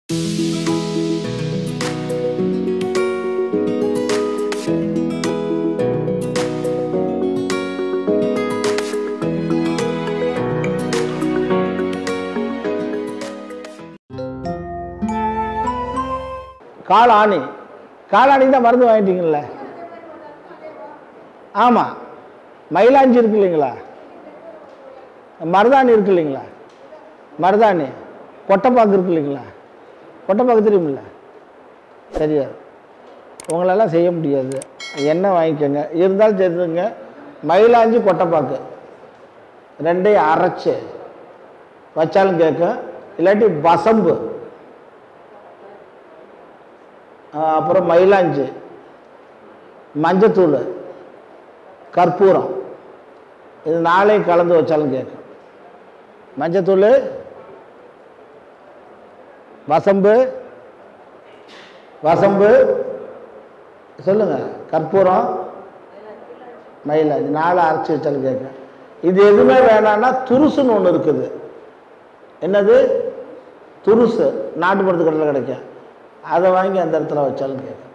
காளானி காளானி தான் மருந்து வாங்கிட்டீங்கல்ல ஆமாம் மயிலாஞ்சி இருக்கு இல்லைங்களா மருதாணி இருக்கு இல்லைங்களா மருதாணி கொட்டைப்பாக்கு இருக்கு இல்லைங்களா கொட்டைப்பாக்கு தெரியுமில்ல தெரியாது உங்களெல்லாம் செய்ய முடியாது எண்ணெய் வாங்கிக்கோங்க இருந்தாலும் தெரிஞ்சுங்க மயிலாஞ்சி கொட்டைப்பாக்கு ரெண்டையும் அரைச்சு வச்சாலும் கேட்கும் இல்லாட்டி வசம்பு ஆ, அப்புறம் மயிலாஞ்சி மஞ்சத்தூள் கற்பூரம் இது நாளையும் கலந்து வச்சாலும் கேட்கும் மஞ்சத்தூள் வசம்பு வசம்பு சொல்லுங்க கற்பூரம் மயிலாஞ்சி நாளை அரைச்சி வச்சாலும் கேட்கும் இது எதுவுமே வேணாம்னா துருசுன்னு ஒன்று இருக்குது என்னது துருசு நாட்டு மருந்து கடையில் கிடைக்கும் அதை வாங்கி அந்த இடத்துல வச்சாலும் கேட்கும்